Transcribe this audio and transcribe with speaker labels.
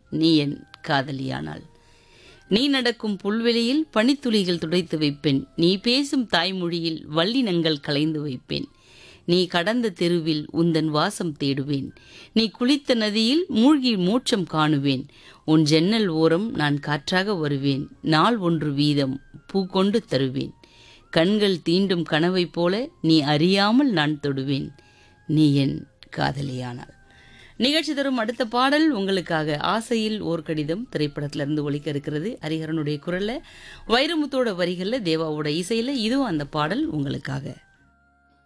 Speaker 1: நீ என் காதலியானாள் நீ நடக்கும் புல்வெளியில் பனித்துளிகள் துடைத்து வைப்பேன் நீ பேசும் தாய்மொழியில் வல்லினங்கள் கலைந்து வைப்பேன் நீ கடந்த தெருவில் உந்தன் வாசம் தேடுவேன் நீ குளித்த நதியில் மூழ்கி மோட்சம் காணுவேன் உன் ஜன்னல் ஓரம் நான் காற்றாக வருவேன் நாள் ஒன்று வீதம் பூ கொண்டு தருவேன் கண்கள் தீண்டும் கனவைப் போல நீ அறியாமல் நான் தொடுவேன் நீ என் காதலியானாள் நிகழ்ச்சி தரும் அடுத்த பாடல் உங்களுக்காக ஆசையில் ஓர் கடிதம் திரைப்படத்திலிருந்து ஒலிக்க இருக்கிறது ஹரிஹரனுடைய குரல்ல வைரமுத்தோட வரிகள்ல தேவாவோட இசையில இதுவும் அந்த பாடல் உங்களுக்காக